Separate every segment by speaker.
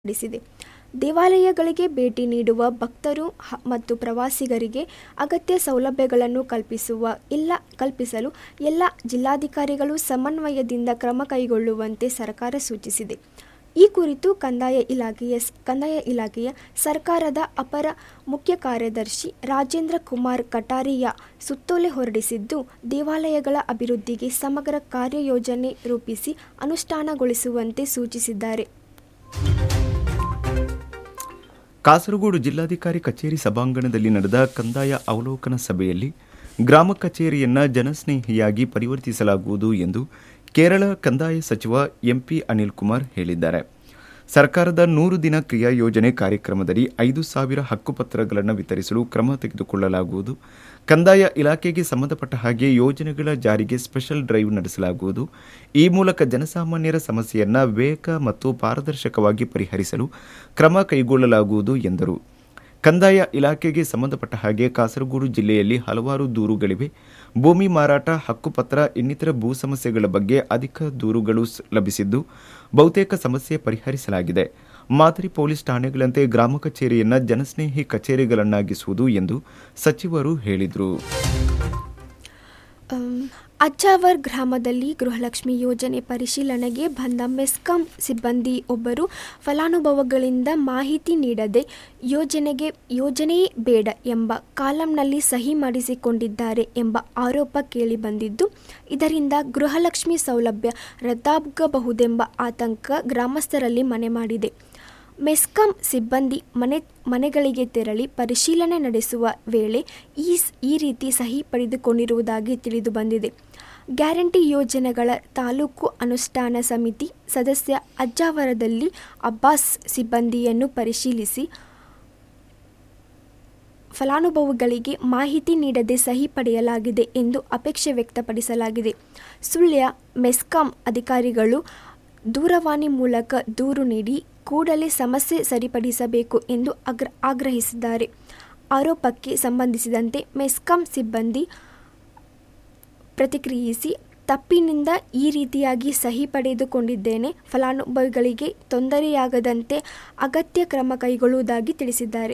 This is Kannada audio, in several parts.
Speaker 1: ನಡೆಸಿದೆ ದೇವಾಲಯಗಳಿಗೆ ಭೇಟಿ ನೀಡುವ ಭಕ್ತರು ಹ- ಮತ್ತು ಪ್ರವಾಸಿಗರಿಗೆ ಅಗತ್ಯ ಸೌಲಭ್ಯಗಳನ್ನು ಕಲ್ಪಿಸುವ ಇಲ್ಲ ಕಲ್ಪಿಸಲು ಎಲ್ಲ ಜಿಲ್ಲಾಧಿಕಾರಿಗಳು ಸಮನ್ವಯದಿಂದ ಕ್ರಮ ಕೈಗೊಳ್ಳುವಂತೆ ಸರ್ಕಾರ ಸೂಚಿಸಿದೆ ಈ ಕುರಿತು ಕಂದಾಯ ಇಲಾಖೆಯ ಕಂದಾಯ ಇಲಾಖೆಯ ಸರ್ಕಾರದ ಅಪರ ಮುಖ್ಯ ಕಾರ್ಯದರ್ಶಿ ರಾಜೇಂದ್ರ ಕುಮಾರ್ ಕಟಾರಿಯಾ ಸುತ್ತೋಲೆ ಹೊರಡಿಸಿದ್ದು ದೇವಾಲಯಗಳ ಅಭಿವೃದ್ಧಿಗೆ ಸಮಗ್ರ ಕಾರ್ಯಯೋಜನೆ ರೂಪಿಸಿ ಅನುಷ್ಠಾನಗೊಳಿಸುವಂತೆ ಸೂಚಿಸಿದ್ದಾರೆ
Speaker 2: ಕಾಸರಗೋಡು ಜಿಲ್ಲಾಧಿಕಾರಿ ಕಚೇರಿ ಸಭಾಂಗಣದಲ್ಲಿ ನಡೆದ ಕಂದಾಯ ಅವಲೋಕನ ಸಭೆಯಲ್ಲಿ ಗ್ರಾಮ ಕಚೇರಿಯನ್ನ ಜನಸ್ನೇಹಿಯಾಗಿ ಪರಿವರ್ತಿಸಲಾಗುವುದು ಎಂದು ಕೇರಳ ಕಂದಾಯ ಸಚಿವ ಎಂಪಿ ಅನಿಲ್ ಕುಮಾರ್ ಹೇಳಿದ್ದಾರೆ ಸರ್ಕಾರದ ನೂರು ದಿನ ಕ್ರಿಯಾ ಯೋಜನೆ ಕಾರ್ಯಕ್ರಮದಡಿ ಐದು ಸಾವಿರ ಹಕ್ಕುಪತ್ರಗಳನ್ನು ವಿತರಿಸಲು ಕ್ರಮ ತೆಗೆದುಕೊಳ್ಳಲಾಗುವುದು ಕಂದಾಯ ಇಲಾಖೆಗೆ ಸಂಬಂಧಪಟ್ಟ ಹಾಗೆ ಯೋಜನೆಗಳ ಜಾರಿಗೆ ಸ್ಪೆಷಲ್ ಡ್ರೈವ್ ನಡೆಸಲಾಗುವುದು ಈ ಮೂಲಕ ಜನಸಾಮಾನ್ಯರ ಸಮಸ್ಯೆಯನ್ನ ವೇಗ ಮತ್ತು ಪಾರದರ್ಶಕವಾಗಿ ಪರಿಹರಿಸಲು ಕ್ರಮ ಕೈಗೊಳ್ಳಲಾಗುವುದು ಎಂದರು ಕಂದಾಯ ಇಲಾಖೆಗೆ ಸಂಬಂಧಪಟ್ಟ ಹಾಗೆ ಕಾಸರಗೋಡು ಜಿಲ್ಲೆಯಲ್ಲಿ ಹಲವಾರು ದೂರುಗಳಿವೆ ಭೂಮಿ ಮಾರಾಟ ಹಕ್ಕುಪತ್ರ ಇನ್ನಿತರ ಭೂ ಸಮಸ್ಯೆಗಳ ಬಗ್ಗೆ ಅಧಿಕ ದೂರುಗಳು ಸ್- ಲಭಿಸಿದ್ದು ಬಹುತೇಕ ಸಮಸ್ಯೆ ಪರಿಹರಿಸಲಾಗಿದೆ ಮಾದರಿ ಪೊಲೀಸ್ ಠಾಣೆಗಳಂತೆ ಗ್ರಾಮ ಕಚೇರಿಯನ್ನ ಜನಸ್ನೇಹಿ ಕಚೇರಿಗಳನ್ನಾಗಿಸುವುದು ಎಂದು ಸಚಿವರು ಹೇಳಿದರು
Speaker 1: ಅಮ್, ಅಜ್ಜಾವರ್ ಗ್ರಾಮದಲ್ಲಿ ಗೃಹಲಕ್ಷ್ಮಿ ಯೋಜನೆ ಪರಿಶೀಲನೆಗೆ ಬಂದ ಮೆಸ್ಕಾಂ ಸಿಬ್ಬಂದಿ ಒಬ್ಬರು ಫಲಾನುಭವಿಗಳಿಂದ ಮಾಹಿತಿ ನೀಡದೆ ಯೋಜನೆಗೆ ಯೋಜನೆಯೇ ಬೇಡ ಎಂಬ ಕಾಲಂನಲ್ಲಿ ಸಹಿ ಮಾಡಿಸಿಕೊಂಡಿದ್ದಾರೆ ಎಂಬ ಆರೋಪ ಕೇಳಿಬಂದಿದ್ದು ಇದರಿಂದ ಗೃಹಲಕ್ಷ್ಮಿ ಸೌಲಭ್ಯ ರದ್ದಾಗಬಹುದೆಂಬ ಆತಂಕ ಗ್ರಾಮಸ್ಥರಲ್ಲಿ ಮನೆ ಮಾಡಿದೆ ಮೆಸ್ಕಾಂ ಸಿಬ್ಬಂದಿ ಮನೆ ಮನೆಗಳಿಗೆ ತೆರಳಿ ಪರಿಶೀಲನೆ ನಡೆಸುವ ವೇಳೆ ಈ ಸ್- ಈ ರೀತಿ ಸಹಿ ಪಡೆದುಕೊಂಡಿರುವುದಾಗಿ ತಿಳಿದು ಬಂದಿದೆ ಗ್ಯಾರಂಟಿ ಯೋಜನೆಗಳ ತಾಲೂಕು ಅನುಷ್ಠಾನ ಸಮಿತಿ ಸದಸ್ಯ ಅಜ್ಜಾವರದಲ್ಲಿ ಅಬ್ಬಾಸ್ ಸಿಬ್ಬಂದಿಯನ್ನು ಪರಿಶೀಲಿಸಿ ಫಲಾನುಭವಿಗಳಿಗೆ ಮಾಹಿತಿ ನೀಡದೆ ಸಹಿ ಪಡೆಯಲಾಗಿದೆ ಎಂದು ಅಪೇಕ್ಷೆ ವ್ಯಕ್ತಪಡಿಸಲಾಗಿದೆ ಸುಳ್ಯ ಮೆಸ್ಕಾಂ ಅಧಿಕಾರಿಗಳು ದೂರವಾಣಿ ಮೂಲಕ ದೂರು ನೀಡಿ ಕೂಡಲೇ ಸಮಸ್ಯೆ ಸರಿಪಡಿಸಬೇಕು ಎಂದು ಅಗ್ರ ಆಗ್ರಹಿಸಿದ್ದಾರೆ ಆರೋಪಕ್ಕೆ ಸಂಬಂಧಿಸಿದಂತೆ ಮೆಸ್ಕಾಂ ಸಿಬ್ಬಂದಿ ಪ್ರತಿಕ್ರಿಯಿಸಿ ತಪ್ಪಿನಿಂದ ಈ ರೀತಿಯಾಗಿ ಸಹಿ ಪಡೆದುಕೊಂಡಿದ್ದೇನೆ ಫಲಾನುಭವಿಗಳಿಗೆ ತೊಂದರೆಯಾಗದಂತೆ ಅಗತ್ಯ ಕ್ರಮ ಕೈಗೊಳ್ಳುವುದಾಗಿ ತಿಳಿಸಿದ್ದಾರೆ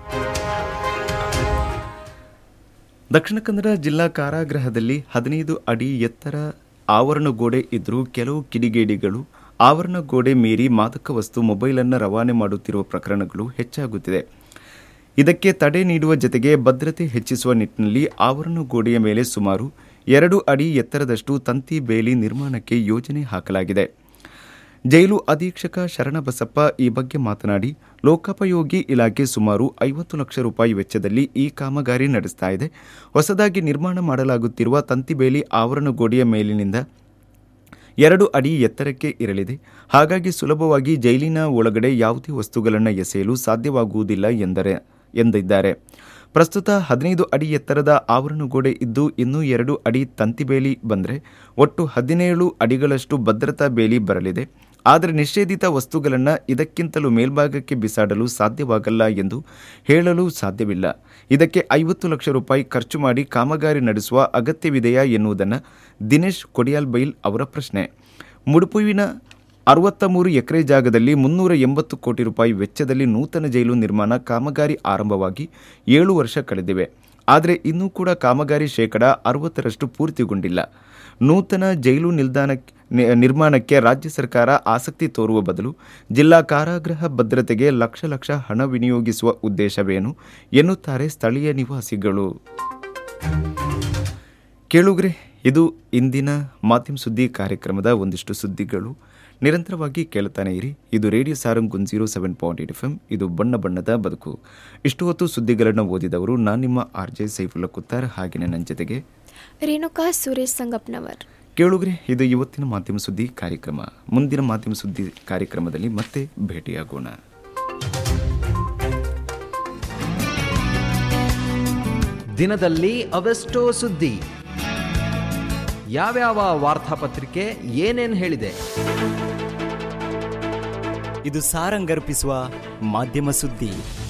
Speaker 2: ದಕ್ಷಿಣ ಕನ್ನಡ ಜಿಲ್ಲಾ ಕಾರಾಗೃಹದಲ್ಲಿ ಹದಿನೈದು ಅಡಿ ಎತ್ತರ ಆವರಣ ಗೋಡೆ ಇದ್ದರೂ ಕೆಲವು ಕಿಡಿಗೇಡಿಗಳು ಆವರಣ ಗೋಡೆ ಮೀರಿ ಮಾದಕ ವಸ್ತು ಮೊಬೈಲನ್ನು ರವಾನೆ ಮಾಡುತ್ತಿರುವ ಪ್ರಕರಣಗಳು ಹೆಚ್ಚಾಗುತ್ತಿದೆ ಇದಕ್ಕೆ ತಡೆ ನೀಡುವ ಜತೆಗೆ ಭದ್ರತೆ ಹೆಚ್ಚಿಸುವ ನಿಟ್ಟಿನಲ್ಲಿ ಆವರಣ ಗೋಡೆಯ ಮೇಲೆ ಸುಮಾರು ಎರಡು ಅಡಿ ಎತ್ತರದಷ್ಟು ತಂತಿ ಬೇಲಿ ನಿರ್ಮಾಣಕ್ಕೆ ಯೋಜನೆ ಹಾಕಲಾಗಿದೆ ಜೈಲು ಅಧೀಕ್ಷಕ ಶರಣಬಸಪ್ಪ ಈ ಬಗ್ಗೆ ಮಾತನಾಡಿ ಲೋಕೋಪಯೋಗಿ ಇಲಾಖೆ ಸುಮಾರು ಐವತ್ತು ಲಕ್ಷ ರೂಪಾಯಿ ವೆಚ್ಚದಲ್ಲಿ ಈ ಕಾಮಗಾರಿ ನಡೆಸ್ತಾ ಇದೆ ಹೊಸದಾಗಿ ನಿರ್ಮಾಣ ಮಾಡಲಾಗುತ್ತಿರುವ ತಂತಿಬೇಲಿ ಆವರಣ ಗೋಡೆಯ ಮೇಲಿನಿಂದ ಎರಡು ಅಡಿ ಎತ್ತರಕ್ಕೆ ಇರಲಿದೆ ಹಾಗಾಗಿ ಸುಲಭವಾಗಿ ಜೈಲಿನ ಒಳಗಡೆ ಯಾವುದೇ ವಸ್ತುಗಳನ್ನು ಎಸೆಯಲು ಸಾಧ್ಯವಾಗುವುದಿಲ್ಲ ಎಂದರೆ ಎಂದಿದ್ದಾರೆ ಪ್ರಸ್ತುತ ಹದಿನೈದು ಅಡಿ ಎತ್ತರದ ಆವರಣ ಗೋಡೆ ಇದ್ದು ಇನ್ನೂ ಎರಡು ಅಡಿ ತಂತಿಬೇಲಿ ಬಂದರೆ ಒಟ್ಟು ಹದಿನೇಳು ಅಡಿಗಳಷ್ಟು ಭದ್ರತಾ ಬೇಲಿ ಬರಲಿದೆ ಆದರೆ ನಿಷೇಧಿತ ವಸ್ತುಗಳನ್ನು ಇದಕ್ಕಿಂತಲೂ ಮೇಲ್ಭಾಗಕ್ಕೆ ಬಿಸಾಡಲು ಸಾಧ್ಯವಾಗಲ್ಲ ಎಂದು ಹೇಳಲು ಸಾಧ್ಯವಿಲ್ಲ ಇದಕ್ಕೆ ಐವತ್ತು ಲಕ್ಷ ರೂಪಾಯಿ ಖರ್ಚು ಮಾಡಿ ಕಾಮಗಾರಿ ನಡೆಸುವ ಅಗತ್ಯವಿದೆಯಾ ಎನ್ನುವುದನ್ನು ದಿನೇಶ್ ಕೊಡಿಯಾಲ್ಬೈಲ್ ಅವರ ಪ್ರಶ್ನೆ ಮುಡುಪುವಿನ ಅರವತ್ತ ಮೂರು ಎಕರೆ ಜಾಗದಲ್ಲಿ ಮುನ್ನೂರ ಎಂಬತ್ತು ಕೋಟಿ ರೂಪಾಯಿ ವೆಚ್ಚದಲ್ಲಿ ನೂತನ ಜೈಲು ನಿರ್ಮಾಣ ಕಾಮಗಾರಿ ಆರಂಭವಾಗಿ ಏಳು ವರ್ಷ ಕಳೆದಿವೆ ಆದರೆ ಇನ್ನೂ ಕೂಡ ಕಾಮಗಾರಿ ಶೇಕಡ ಅರವತ್ತರಷ್ಟು ಪೂರ್ತಿಗೊಂಡಿಲ್ಲ ನೂತನ ಜೈಲು ನಿಲ್ದಾಣ ನಿ- ನಿರ್ಮಾಣಕ್ಕೆ ರಾಜ್ಯ ಸರ್ಕಾರ ಆಸಕ್ತಿ ತೋರುವ ಬದಲು ಜಿಲ್ಲಾ ಕಾರಾಗೃಹ ಭದ್ರತೆಗೆ ಲಕ್ಷ ಲಕ್ಷ ಹಣ ವಿನಿಯೋಗಿಸುವ ಉದ್ದೇಶವೇನು ಎನ್ನುತ್ತಾರೆ ಸ್ಥಳೀಯ ನಿವಾಸಿಗಳು ಕೇಳುಗ್ರೆ ಇದು ಇಂದಿನ ಮಾಧ್ಯಮ ಸುದ್ದಿ ಕಾರ್ಯಕ್ರಮದ ಒಂದಿಷ್ಟು ಸುದ್ದಿಗಳು ನಿರಂತರವಾಗಿ ಕೇಳ್ತಾನೆ ಇರಿ ಇದು radio Sarang one zero seven point eight F M ಇದು ಬಣ್ಣ ಬಣ್ಣದ ಬದುಕು ಇಷ್ಟು ಹೊತ್ತು ಸುದ್ದಿಗಳನ್ನು ಓದಿದವರು ನಾನು ನಿಮ್ಮ ಆರ್ ಜೆ ಸೈಫುಲ್ಲ ಕುತ್ತಾರ್ ಹಾಗೆಯೇ ನನ್ನ ಜೊತೆಗೆ
Speaker 1: ರೇಣುಕಾ ಸುರೇಶ್ ಸಂಗಪ್ಪನವರ್
Speaker 2: ಕೇಳುಗ್ರೆ ಇದು ಇವತ್ತಿನ ಮಾಧ್ಯಮ ಸುದ್ದಿ ಕಾರ್ಯಕ್ರಮ ಮುಂದಿನ ಮಾಧ್ಯಮ ಸುದ್ದಿ ಕಾರ್ಯಕ್ರಮದಲ್ಲಿ ಮತ್ತೆ ಭೇಟಿಯಾಗೋಣ
Speaker 3: ದಿನದಲ್ಲಿ ಅವೆಷ್ಟೋ ಸುದ್ದಿ ಯಾವ್ಯಾವ ವಾರ್ತಾಪತ್ರಿಕೆ ಏನೇನ್ ಹೇಳಿದೆ
Speaker 4: ಇದು ಸಾರಂಗರ್ಪಿಸುವ ಮಾಧ್ಯಮ ಸುದ್ದಿ